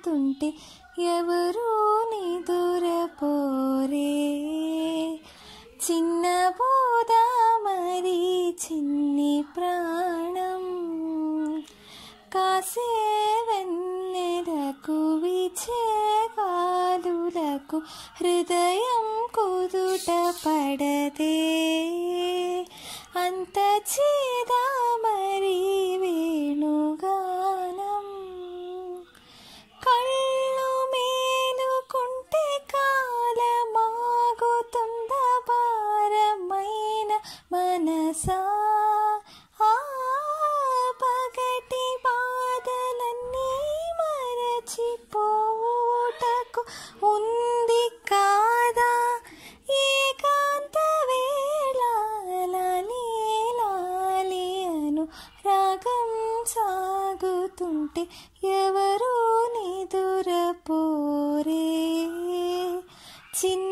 సాగుతుంటే ఎవరూ నిదురపోరే చిన్న బోదా మరి చిన్ని ప్రాణం కాసే వెన్నెలకు విచేగాలులకు హృదయం కుదుట పడదే అంత చేదా మరి వేణుగానం కళ్ళు మేలుకుంటే కాలమాగుతుంద భారమైన మనసా ఆ పగటి బాధలన్నీ మరచిపోటకు ఉంది కాదా ఏకాంత వేళ లాలి లాలి అను రాగం సాగుతుంటే ఎవరూ నిదురపోరే చిన్న